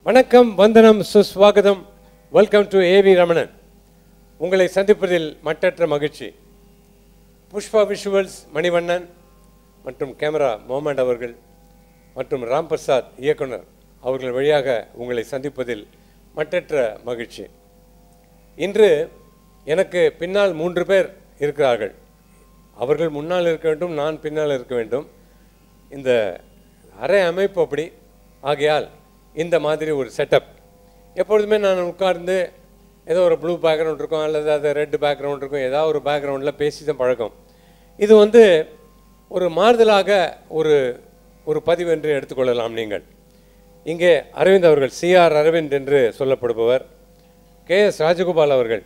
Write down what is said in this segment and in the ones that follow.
வணக்கம் வந்தனம் சுஸ்வாகதம் வெல்கம் டு ஏவி ரமணன் உங்களை சந்திப்பதில் மட்டற்ற மகிழ்ச்சி புஷ்பா விஷுவல்ஸ் மணிவண்ணன் மற்றும் கேமரா மொஹமட் அவர்கள் மற்றும் ராம் பிரசாத் இயக்குனர் அவர்கள் வழியாக உங்களை சந்திப்பதில் மட்டற்ற மகிழ்ச்சி இன்று எனக்கு பின்னால் மூன்று பேர் இருக்கிறார்கள் அவர்கள் முன்னால் இருக்க வேண்டும் நான் பின்னால் இருக்க வேண்டும் இந்த அறை அமைப்பு அப்படி ஆகையால் இந்த மாதிரி ஒரு செட்டப் எப்பொழுதுமே நான் உட்கார்ந்து ஏதோ ஒரு ப்ளூ பேக்ரவுண்ட் இருக்கும் அல்லது அது ரெட் பேக்ரவுண்ட் இருக்கும் ஏதாவது ஒரு பேக்ரவுண்டில் பேசி தான் பழக்கம் இது வந்து ஒரு மாறுதலாக ஒரு ஒரு பதிவு என்று எடுத்துக்கொள்ளலாம் நீங்கள் இங்கே அரவிந்த் அவர்கள் சிஆர் அரவிந்த் என்று சொல்லப்படுபவர் கே எஸ் ராஜகோபால் அவர்கள்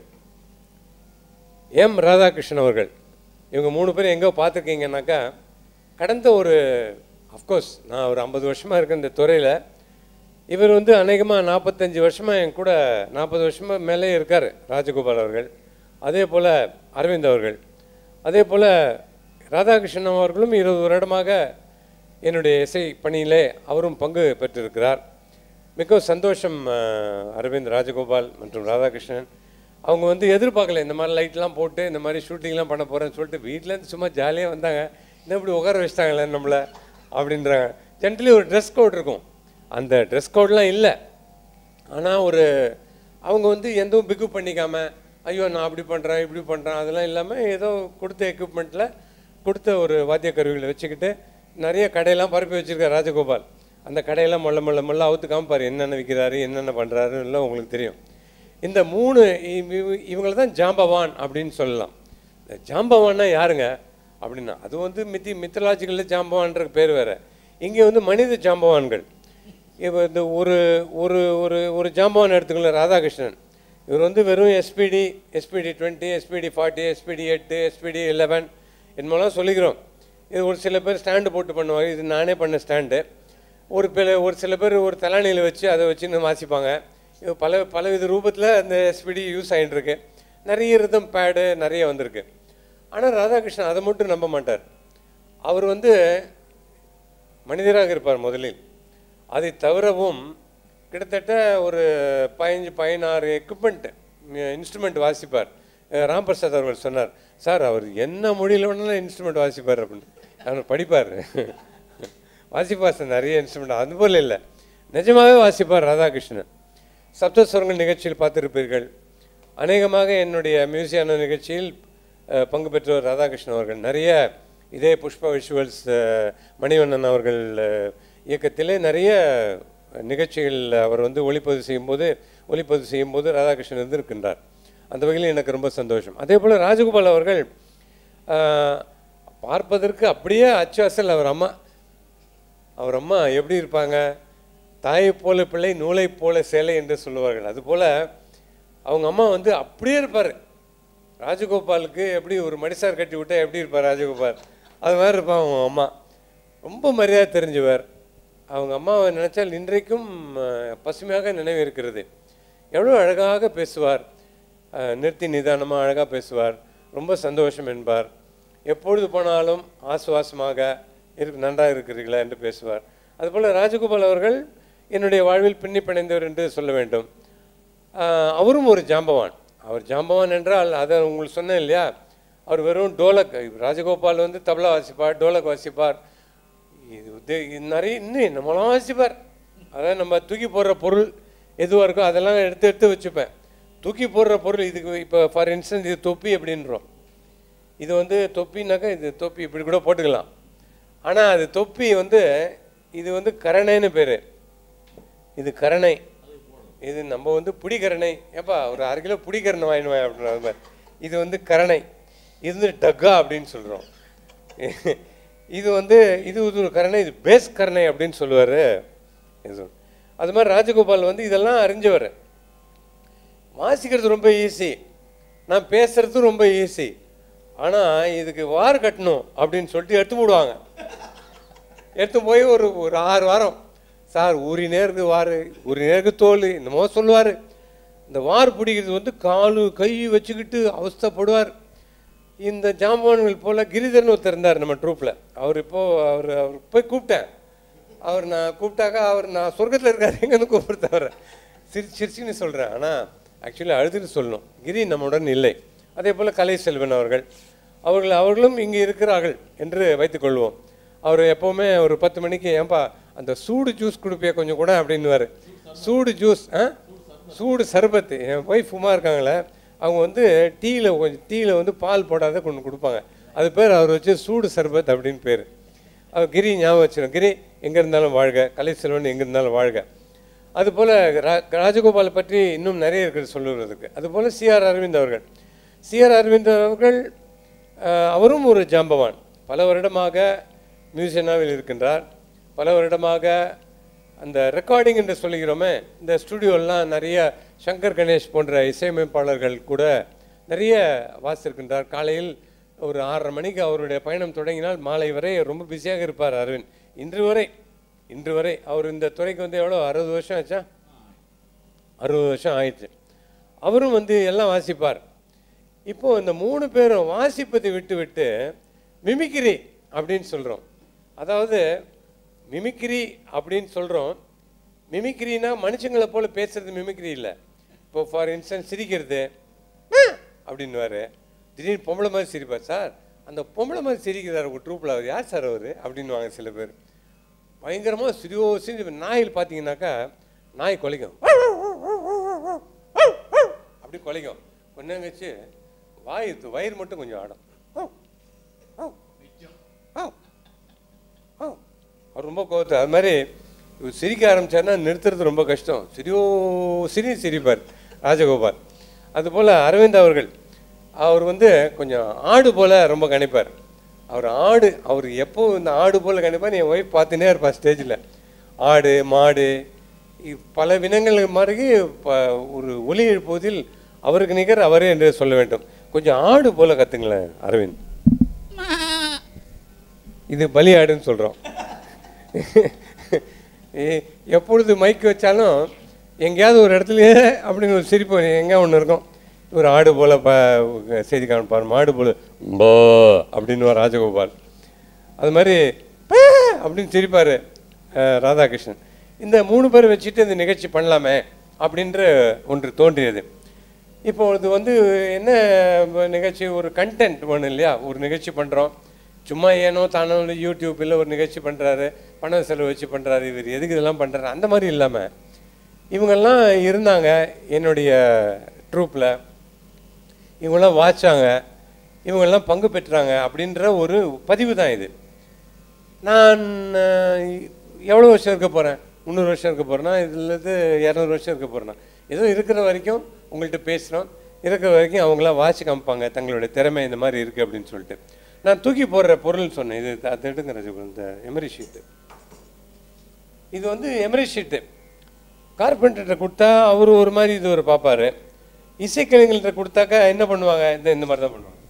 எம் ராதாகிருஷ்ணன் அவர்கள் இவங்க மூணு பேரும் எங்கோ பார்த்துருக்கீங்கன்னாக்கா கடந்த ஒரு அஃப்கோர்ஸ் நான் ஒரு ஐம்பது வருஷமாக இருக்கேன் இந்த துறையில் இவர் வந்து அநேகமாக நாற்பத்தஞ்சு வருஷமாக என் கூட நாற்பது வருஷமாக மேலே இருக்கார் ராஜகோபால் அவர்கள் அதே போல் அரவிந்த் அவர்கள் அதே போல் ராதாகிருஷ்ணன் அவர்களும் இருபது வருடமாக என்னுடைய இசை பணியிலே அவரும் பங்கு பெற்றிருக்கிறார் மிகவும் சந்தோஷம் அஹ், அரவிந்த் ராஜகோபால் மற்றும் ராதாகிருஷ்ணன் அவங்க வந்து எதிர்பார்க்கல இந்த மாதிரி லைட்லாம் போட்டு இந்த மாதிரி ஷூட்டிங்லாம் பண்ண போகிறேன்னு சொல்லிட்டு வீட்டிலேருந்து சும்மா ஜாலியாக வந்தாங்க என்ன இப்படி உட்கார வச்சிட்டாங்களே நம்மளை அப்படின்றாங்க ஜென்ரலி ஒரு ட்ரெஸ் கோட் இருக்கும் அந்த ட்ரெஸ் கோட்லாம் இல்லை ஆனால் ஒரு அவங்க வந்து எதுவும் பிக்கு பண்ணிக்காம ஐயோ நான் அப்படி பண்ணுறேன் இப்படி பண்ணுறேன் அதெல்லாம் இல்லாமல் ஏதோ கொடுத்த எக்யூப்மெண்ட்டில் கொடுத்த ஒரு வாத்திய கருவிகளை வச்சுக்கிட்டு நிறைய கடையெல்லாம் பரப்பி வச்சிருக்கார் ராஜகோபால் அந்த கடையெல்லாம் மொள்ள மொள்ள மொள்ள அவுத்து காமிப்பார் என்னென்ன விற்கிறாரு என்னென்ன பண்ணுறாரு எல்லாம் உங்களுக்கு தெரியும் இந்த மூணு இவங்களை தான் ஜாம்பவான் அப்படின்னு சொல்லலாம் இந்த ஜாம்பவான்னா யாருங்க அப்படின்னா அது வந்து மித்தி மித்தலாஜிக்கலில் ஜாம்பவான்ற பேர் வேறு இங்கே வந்து மனித ஜாம்பவான்கள் இப்போ இந்த ஒரு ஒரு ஒரு ஒரு ஜாம்பவான் எடுத்துக்கல ராதாகிருஷ்ணன் இவர் வந்து வெறும் SPT SPT twenty SPT forty SPT எட்டு எஸ்பிடி லெவன் என்னமெல்லாம் சொல்லிக்கிறோம் இது ஒரு சில பேர் ஸ்டாண்டு போட்டு பண்ணுவாங்க இது நானே பண்ண ஸ்டாண்டு ஒரு பில ஒரு சில பேர் ஒரு தலானியில் வச்சு அதை வச்சுன்னு வாசிப்பாங்க இது பல பலவித ரூபத்தில் அந்த எஸ்பிடி யூஸ் ஆகிட்டு இருக்கு நிறைய ரிதம் பேடு நிறைய வந்திருக்கு ஆனால் ராதாகிருஷ்ணன் அதை மட்டும் நம்ப மாட்டார் அவர் வந்து மனிதராக இருப்பார் முதலில் அதை தவிரவும் கிட்டத்தட்ட ஒரு பதினஞ்சு பதினாறு எக்யூப்மெண்ட் இன்ஸ்ட்ருமெண்ட் வாசிப்பார் அஹ் ராம் பிரசாத் அவர்கள் சொன்னார் சார் அவர் என்ன மொழியில் வேணாலும் இன்ஸ்ட்ருமெண்ட் வாசிப்பார் அப்படின்னு அவர் படிப்பார் வாசிப்பார் சார் நிறைய இன்ஸ்ட்ருமெண்ட் அது போல இல்லை நிஜமாகவே வாசிப்பார் ராதாகிருஷ்ணன் சப்தஸ்வரங்கள் நிகழ்ச்சியில் பார்த்திருப்பீர்கள் அநேகமாக என்னுடைய மியூசியான நிகழ்ச்சியில் அஹ், பங்கு பெற்றவர் ராதாகிருஷ்ணன் அவர்கள் நிறைய இதே புஷ்பா விஷுவல்ஸ் அஹ், மணிவண்ணன் அவர்கள் அஹ், இயக்கத்திலே நிறைய நிகழ்ச்சிகள் அவர் வந்து ஒளிப்பதிவு செய்யும்போது ஒளிப்பதிவு செய்யும்போது ராதாகிருஷ்ணன் இருந்திருக்கின்றார் அந்த வகையில் எனக்கு ரொம்ப சந்தோஷம் அதே போல் ராஜகோபால் அவர்கள் அஹ், பார்ப்பதற்கு அப்படியே அச்சு அசல் அவர் அம்மா அவர் அம்மா எப்படி இருப்பாங்க தாயை போல பிள்ளை நூலை போல சேலை என்று சொல்லுவார்கள் அதுபோல் அவங்க அம்மா வந்து அப்படியே இருப்பார் ராஜகோபாலுக்கு எப்படி ஒரு மடிசார் கட்டி விட்டா எப்படி இருப்பார் ராஜகோபால் அது மாதிரி இருப்பான் அவங்க அம்மா ரொம்ப மரியாதை தெரிஞ்சவர் அவங்க அம்மாவை நினைச்சால் இன்றைக்கும் அஹ், பசுமையாக நினைவு இருக்கிறது எவ்வளோ அழகாக பேசுவார் அஹ், நிறுத்தி நிதானமாக அழகாக பேசுவார் ரொம்ப சந்தோஷம் என்பார் எப்பொழுது போனாலும் ஆசுவாசமாக இருக்கு நன்றாக இருக்கிறீர்களா என்று பேசுவார் அதுபோல் ராஜகோபால் அவர்கள் என்னுடைய வாழ்வில் பின்னி பிணைந்தவர் என்று சொல்ல வேண்டும் ஆஹ் அவரும் ஒரு ஜாம்பவான் அவர் ஜாம்பவான் என்றால் அதை உங்களுக்கு சொன்னேன் இல்லையா அவர் வெறும் டோலக் ராஜகோபால் வந்து தபலா வாசிப்பார் டோலக் வாசிப்பார் இது இது- இது நிறைய இன்னும் என்னமெல்லாம் வாசிப்பார் அதான் நம்ம தூக்கி போடுற பொருள் எதுவாக இருக்கோ அதெல்லாம் எடுத்து எடுத்து வச்சுப்பேன் தூக்கி போடுற பொருள் இதுக்கு இப்போ ஃபார் இன்ஸ்டன்ஸ் இது தொப்பி அப்படின்றோம் இது வந்து தொப்பினாக்கா இது தொப்பி இப்படி கூட போட்டுக்கலாம் ஆனால் அது தொப்பி வந்து இது வந்து கரணைன்னு பேர் இது கரணை இது நம்ம வந்து புடிகரணை ஏப்பா ஒரு அரை கிலோ புடிகரணை வாங்கினு அப்படின்ற மாதிரி இது வந்து கரணை இது வந்து டக்கா அப்படின்னு சொல்கிறோம் இது வந்து இது ஒரு கரணை இது பேஸ் கரணை அப்படின்னு சொல்லுவார் இது அது மாதிரி ராஜகோபால் வந்து இதெல்லாம் அறிஞ்சவர் வாசிக்கிறது ரொம்ப ஈஸி நான் பேசுறது ரொம்ப ஈஸி ஆனால் இதுக்கு வார் கட்டணும் அப்படின்னு சொல்லிட்டு எடுத்து போடுவாங்க எடுத்து போய் ஒரு ஒரு ஆறு வாரம் சார் ஊறி நேருக்கு வார் ஊறி நேருக்கு தோல் என்னமோ சொல்லுவார் இந்த வார் பிடிக்கிறது வந்து காலு கை வச்சுக்கிட்டு அவஸ்தைப்படுவார் இந்த ஜாம்பவான்கள் போல் கிரிதர்னு ஒருத்தர் இருந்தார் நம்ம ட்ரூப்பில் அவர் இப்போ அவர் அவர் போய் கூப்பிட்டேன் அவர் நான் கூப்பிட்டாக்கா அவர் நான் சொர்க்கத்தில் இருக்காரு எங்கேருந்து கூப்பிடுத்தவர சிரி சிரிச்சுன்னு சொல்கிறேன் ஆனால் ஆக்சுவலி அழுதுன்னு சொல்லணும் கிரி நம்முடன் இல்லை அதே போல் கலை செல்வன் அவர்கள் அவர்கள் அவர்களும் இங்கே இருக்கிறார்கள் என்று வைத்துக்கொள்வோம் அவர் எப்போவுமே ஒரு பத்து மணிக்கு ஏன்பா அந்த சூடு ஜூஸ் கொடுப்பியா கொஞ்சம் கூட அப்படின்னுவார் சூடு ஜூஸ் ஆ சூடு சர்பத்து என் ஒய்ஃப் உமா இருக்காங்களே அவங்க வந்து டீயில் கொஞ்சம் டீயில் வந்து பால் போடாத கொண்டு கொடுப்பாங்க அது பேர் அவர் வச்சு சூடு சர்பத் அப்படின்னு பேர் அவர் கிரி ஞாபகம் வச்சிடும் கிரி எங்கே இருந்தாலும் வாழ்க கலை செல்வன் எங்கே இருந்தாலும் வாழ்க அதுபோல் ரா ராஜகோபாலை பற்றி இன்னும் நிறைய இருக்குது சொல்லுறதுக்கு அதுபோல் சிஆர் அரவிந்த் அவர்கள் சிஆர் அரவிந்த் அவர்கள் அஹ், அவரும் ஒரு ஜாம்பவான் பல வருடமாக மியூசியனாவில் இருக்கின்றார் பல வருடமாக அந்த ரெக்கார்டிங் என்று சொல்லுகிறோமே இந்த ஸ்டுடியோலாம் நிறைய சங்கர் கணேஷ் போன்ற இசையமைப்பாளர்கள் கூட நிறைய வாசித்திருக்கின்றார் காலையில் ஒரு ஆறரை மணிக்கு அவருடைய பயணம் தொடங்கினால் மாலை வரை ரொம்ப பிஸியாக இருப்பார் அரவிந்த் இன்று வரை இன்று வரை அவர் இந்த துறைக்கு வந்து எவ்வளோ அறுபது வருஷம் ஆச்சா அறுபது வருஷம் ஆயிடுச்சு அவரும் வந்து எல்லாம் வாசிப்பார் இப்போ இந்த மூணு பேரும் வாசிப்பதை விட்டு விட்டு மிமிக்ரி அப்படின்னு சொல்கிறோம் அதாவது மிமிக்ரி அப்படின்னு சொல்கிறோம் மிமிக்ரினா மனுஷங்களை போல பேசுறது மிமிக்ரி இல்லை இப்போ ஃபார் இன்ஸ்டன்ஸ் சிரிக்கிறது அப்படின்னுவாரு திடீர்னு பொம்பளை மாதிரி சிரிப்பார் சார் அந்த பொம்பளை மாதிரி சிரிக்கிறார் உங்கள் ட்ரூப்பில் அவர் யார் சார் அவர் அப்படின்னுவாங்க சில பேர் பயங்கரமாக சிரியோ சிரி நாயில் பார்த்தீங்கன்னாக்கா நாய் குலைக்கும் அப்படி குலைக்கும் கொஞ்ச நேரம் கழிச்சு வாய் வயிறு மட்டும் கொஞ்சம் ஆடும் அவர் ரொம்ப கோவத்தை அது மாதிரி இவர் சிரிக்க ஆரம்பிச்சாருன்னா நிறுத்துறது ரொம்ப கஷ்டம் சிரியோ சிரி சிரிப்பார் ராஜகோபால் அதுபோல் அரவிந்த் அவர்கள் அவர் வந்து கொஞ்சம் ஆடு போல் ரொம்ப கணிப்பார் அவர் ஆடு அவர் எப்போ இந்த ஆடு போல் கணிப்பார் என் ஒய்ஃப் பார்த்துனே இருப்பார் ஸ்டேஜில் ஆடு மாடு இ- பல வினங்கள் மாதிரி ப- ஒரு ஒலி எழுப்புவதில் அவருக்கு நிகர் அவரே என்று சொல்ல வேண்டும் கொஞ்சம் ஆடு போல கத்துங்களேன் அரவிந்த் இது பலி ஆடுன்னு சொல்கிறோம் எப்பொழுது மைக் வச்சாலும் எங்கேயாவது ஒரு இடத்துல அப்படின்னு ஒரு சிரிப்பு எங்கே ஒன்று இருக்கும் ஒரு ஆடு போல ப செய்தி காமிப்பார் மாடு போல போ அப்படின்னு ராஜகோபால் அது மாதிரி "பே" அப்படின்னு சிரிப்பார் ராதாகிருஷ்ணன் இந்த மூணு பேர் வச்சுட்டு இந்த நிகழ்ச்சி பண்ணலாமே அப்படின்ற ஒன்று தோன்றியது இப்போ இது வந்து என்ன நிகழ்ச்சி ஒரு கண்டென்ட் வேணும் இல்லையா ஒரு நிகழ்ச்சி பண்ணுறோம் சும்மா ஏனோ தானோ இல்லை யூடியூப்பில் ஒரு நிகழ்ச்சி பண்ணுறாரு பணம் செலவு வச்சு பண்ணுறாரு இவர் எதுக்கு இதெல்லாம் பண்ணுறாரு அந்த மாதிரி இல்லாமல் இவங்கெல்லாம் இருந்தாங்க என்னுடைய ட்ரூப்பில் இவங்கெல்லாம் வாச்சாங்க இவங்கெல்லாம் பங்கு பெற்றாங்க அப்படின்ற ஒரு பதிவு தான் இது நான் அஹ், எவ்வளோ வருஷம் இருக்க போகிறேன் முந்நூறு வருஷம் இருக்க போகிறேன்னா இதுலேருந்து இரநூறு வருஷம் இருக்க போகிறேன்னா ஏதோ இருக்கிற வரைக்கும் உங்கள்கிட்ட பேசுகிறோம் இருக்கிற வரைக்கும் அவங்களாம் வாசி காமிப்பாங்க தங்களுடைய திறமை இந்த மாதிரி இருக்குது அப்படின்னு சொல்லிட்டு நான் தூக்கி போடுற பொருள் சொன்னேன் இது அது எடுங்க ரஜினி இந்த எமரி ஷீட்டு இது வந்து எமரி ஷீட்டு கார்பெண்டர்கிட்ட கொடுத்தா அவர் ஒரு மாதிரி இது ஒரு பார்ப்பாரு இசைக்கலைஞர்கள்ட்ட கொடுத்தாக்கா என்ன பண்ணுவாங்க இந்த இந்த மாதிரி தான் பண்ணுவாங்க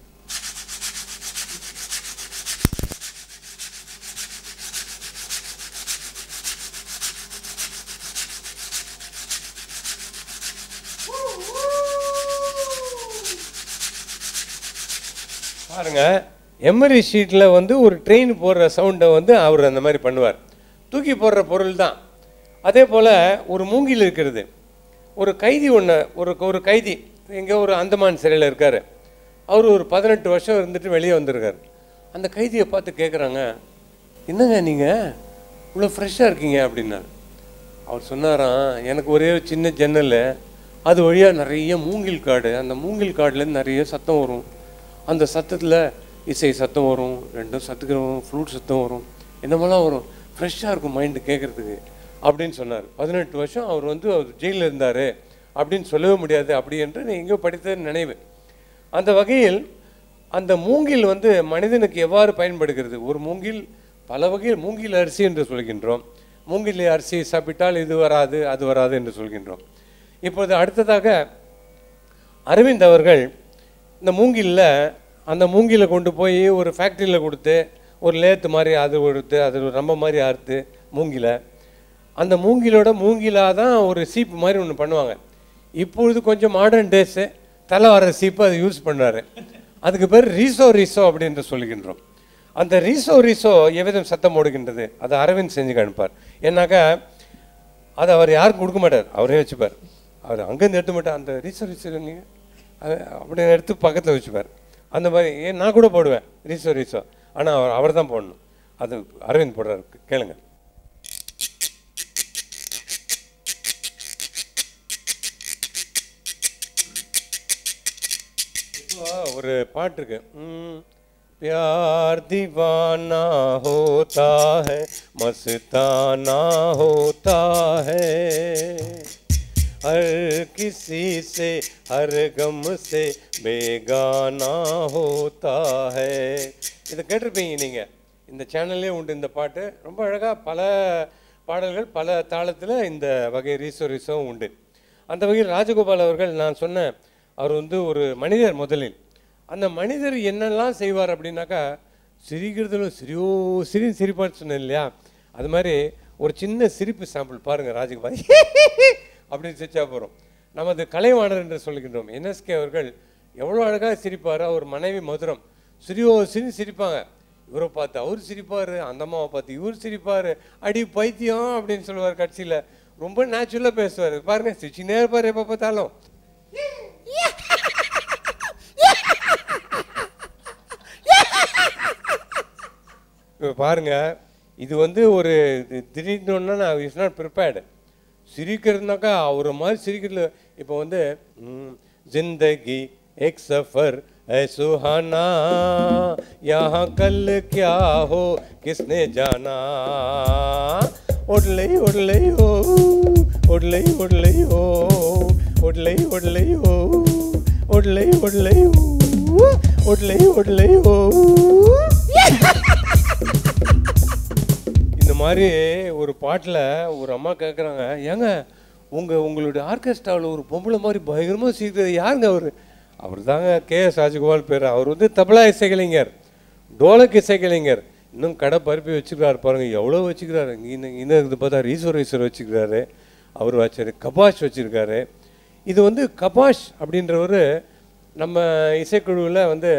பாருங்க எம்எரி ஷீட்டில் வந்து ஒரு ட்ரெயின் போடுற சவுண்டை வந்து அவர் அந்த மாதிரி பண்ணுவார் தூக்கி போடுற பொருள் தான் அதே போல் ஒரு மூங்கில் இருக்கிறது ஒரு கைதி ஒன்று ஒரு ஒரு கைதி எங்கே ஒரு அந்தமான் சிறையில் இருக்கார் அவர் ஒரு பதினெட்டு வருஷம் இருந்துட்டு வெளியே வந்திருக்கார் அந்த கைதியை பார்த்து கேட்குறாங்க என்னங்க நீங்கள் இவ்வளோ ஃப்ரெஷ்ஷாக இருக்கீங்க அப்படின்னாரு அவர் சொன்னாராம் எனக்கு ஒரே ஒரு சின்ன ஜன்னல் அது வழியாக நிறைய மூங்கில் காடு அந்த மூங்கில் காடுலேருந்து நிறைய சத்தம் வரும் அந்த சத்தத்தில் இசை சத்தம் வரும் ரெண்டும் சத்துக்கு வரும் ஃப்ளூட் சத்தம் வரும் என்னமெல்லாம் வரும் ஃப்ரெஷ்ஷாக இருக்கும் மைண்டு கேட்குறதுக்கு அப்படின்னு சொன்னார் பதினெட்டு வருஷம் அவர் வந்து அவர் ஜெயிலில் இருந்தார் அப்படின்னு சொல்லவே முடியாது அப்படி என்று நீ எங்கேயோ படித்த நினைவு அந்த வகையில் அந்த மூங்கில் வந்து மனிதனுக்கு எவ்வாறு பயன்படுகிறது ஒரு மூங்கில் பல வகையில் மூங்கில் அரிசி என்று சொல்கின்றோம் மூங்கில் அரிசி சாப்பிட்டால் இது வராது அது வராது என்று சொல்கின்றோம் இப்போது அடுத்ததாக அரவிந்த் அவர்கள் இந்த மூங்கில்ல அந்த மூங்கிலை கொண்டு போய் ஒரு ஃபேக்ட்ரியில் கொடுத்து ஒரு லேத்து மாதிரி அது கொடுத்து அது ஒரு ரம்ப மாதிரி அறுத்து மூங்கிலை அந்த மூங்கிலோட மூங்கிலாக தான் ஒரு சீப்பு மாதிரி ஒன்று பண்ணுவாங்க இப்பொழுது கொஞ்சம் மாடர்ன் டேஸு தலை வர சீப்பு அதை யூஸ் பண்ணுறாரு அதுக்கு பேர் ரீசோ ரீசோ அப்படின்னு சொல்லுகின்றோம் அந்த ரீசோ ரீசோ எவ்விதம் சத்தம் ஓடுகின்றது அதை அரவிந்த் செஞ்சு காணிப்பார் ஏன்னாக்கா அதை அவர் யாருக்கும் கொடுக்க மாட்டார் அவரே வச்சுப்பார் அவர் அங்கேருந்து எடுத்து மாட்டார் அந்த ரீசோ ரீசோ நீங்கள் அதை அப்படி எடுத்து பக்கத்தில் வச்சுப்பார் அந்த மாதிரி ஏன் நான் கூட போடுவேன் ரீசோ ரீசோ ஆனால் அவர் அவர் தான் போடணும் அது அரவிந்த் போடுறாரு கேளுங்க இப்போ ஒரு பாட்டு இருக்கு ம், प्यार दीवाना होता है मस्ताना होता है हर किसी से हर गम से बेगाना होता है இதை கேட்டிருப்பீங்க நீங்கள் இந்த சேனல்லே உண்டு இந்த பாட்டு ரொம்ப அழகாக பல பாடல்கள் பல தாளத்தில் இந்த வகை ரீசோ ரீசோவும் உண்டு அந்த வகையில் ராஜகோபால் அவர்கள் நான் சொன்னேன் அவர் வந்து ஒரு மனிதர் முதலில் அந்த மனிதர் என்னெல்லாம் செய்வார் அப்படின்னாக்கா சிரிக்கிறதுல சிரியோ சிரி சிரிப்பான்னு சொன்னேன் இல்லையா அது மாதிரி ஒரு சின்ன சிரிப்பு சாம்பிள் பாருங்கள் ராஜகோபால் அப்படின்னு சிரிச்சா போகிறோம் நமது கலைவாணர் என்று சொல்கின்றோம் என்எஸ்கே அவர்கள் எவ்வளோ அழகாக சிரிப்பார் அவர் மனைவி மதுரம் சிரியோ சிரி சிரிப்பாங்க இவரை பார்த்து அவர் சிரிப்பார் அந்த அம்மாவை பார்த்து இவர் சிரிப்பார் அடி பைத்தியம் அப்படின்னு சொல்லுவார் கட்சியில் ரொம்ப நேச்சுரலாக பேசுவார் பாருங்க சிரிச்சுனே இருப்பார் எப்போ பார்த்தாலும் இப்போ பாருங்க இது வந்து ஒரு தி- திடீர்னு ஒன்றா நான் இஸ் நாட் ப்ரிப்பேர்டு சிரிக்கிறதுனாக்கா அவரை மாதிரி சிரிக்கிறது இப்போ வந்து ம், जिंदगी एक सफर है सुहाना यहाँ कल क्या हो किसने जाना उड़लई उड़लई हो उड़लई उड़लई हो उड़लई उड़लई हो उड़लई उड़लई हो उड़लई उड़लई हो இந்த மாதிரி ஒரு பாட்டில் ஒரு அம்மா கேட்குறாங்க ஏங்க உங்கள் உங்களுடைய ஆர்கெஸ்ட்ராவில் ஒரு பொம்பளை மாதிரி பயங்கரமாக சீக்கிரம் யாருங்க அவர் அவர் தாங்க கே எஸ் ராஜகோபால் பேர் அவர் வந்து தபலா இசைக்கலைஞர் டோலக் இசைக்கலைஞர் இன்னும் கடை பருப்பி வச்சுக்கிறாரு பாருங்க எவ்வளோ வச்சுக்கிறாரு இன்னும் இன்னும் இது பார்த்தா ஈஸ்வர் ஈஸ்வர் வச்சுக்கிறாரு அவர் வச்சாரு கபாஷ் வச்சுருக்காரு இது வந்து கபாஷ் அப்படின்றவர் நம்ம இசைக்குழுவில் வந்து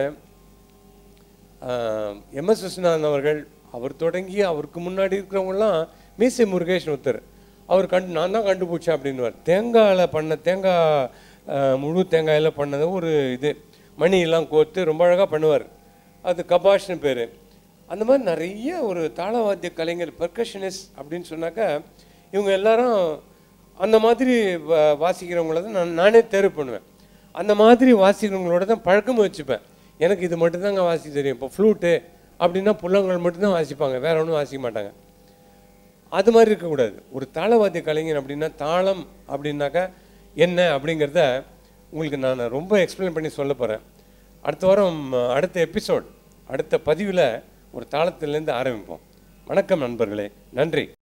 எம்எஸ் விஸ்வநாதன் அவர்கள் அவர் தொடங்கி அவருக்கு முன்னாடி இருக்கிறவங்கலாம் மீசை முருகேஷ் ஒருத்தர் அவர் கண்டு நான் தான் கண்டுபிடிச்சேன் அப்படின்னுவார் தேங்காயில் பண்ண தேங்காய் ஆஹ், முழு தேங்காயில் பண்ணது ஒரு இது மணியெல்லாம் கோர்த்து ரொம்ப அழகாக பண்ணுவார் அது கபாஷ்னு பேர் அந்த மாதிரி நிறைய ஒரு தாளவாத்திய கலைஞர் பெர்கஷனிஸ்ட் அப்படின்னு சொன்னாக்கா இவங்க எல்லாரும் அந்த மாதிரி வா- வாசிக்கிறவங்கள தான் நான் நானே தேர்வு பண்ணுவேன் அந்த மாதிரி வாசிக்கிறவங்களோட தான் பழக்கமும் வச்சுப்பேன் எனக்கு இது மட்டும்தாங்க வாசிக்க தெரியும் இப்போ ஃப்ளூட்டு அப்படின்னா புள்ளங்கள் மட்டும்தான் வாசிப்பாங்க வேற ஒன்றும் வாசிக்க மாட்டாங்க அது மாதிரி இருக்கக்கூடாது ஒரு தாளவாத்திய கலைஞர் அப்படின்னா தாளம் அப்படின்னாக்கா என்ன அப்படிங்கிறத உங்களுக்கு நான் ரொம்ப எக்ஸ்பிளைன் பண்ணி சொல்ல போகிறேன் அடுத்த வாரம் அடுத்த எபிசோட் அடுத்த பதிவில் ஒரு தாளத்திலேருந்து ஆரம்பிப்போம் வணக்கம் நண்பர்களே நன்றி